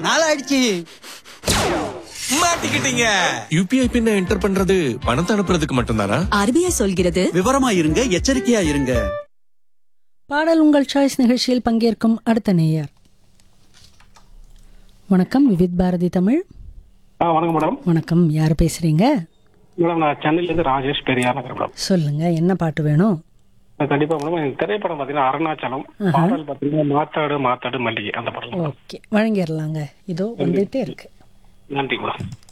நாளாயிடுச்சு மாட்டிக்கிட்டீங்க யூபிஐ பின்ன என்டர் பண்றது பணத்தை அனுப்புறதுக்கு மட்டும்தானா ஆர்பிஐ சொல்கிறது விவரமா இருங்க எச்சரிக்கையா இருங்க பாடல் உங்கள் சாய்ஸ் நிகழ்ச்சியில் பங்கேற்கும் அடுத்த நேயர் வணக்கம் விவித் பாரதி தமிழ் ஆ வணக்கம் மேடம் வணக்கம் யார் பேசுறீங்க மேடம் நான் சென்னையிலேருந்து ராஜேஷ் பெரியார் நகர் மேடம் சொல்லுங்க என்ன பாட்டு வேணும் நான் கண்டிப்பா மேடம் எனக்கு திரைப்படம் பார்த்தீங்கன்னா அருணாச்சலம் பாடல் பார்த்தீங்கன்னா மாத்தாடு மாத்தாடு மல்லிகை அந்த படம் ஓகே வழங்கிடலாங்க இதோ வந்துட்டே இருக்கு நன்றி மேடம்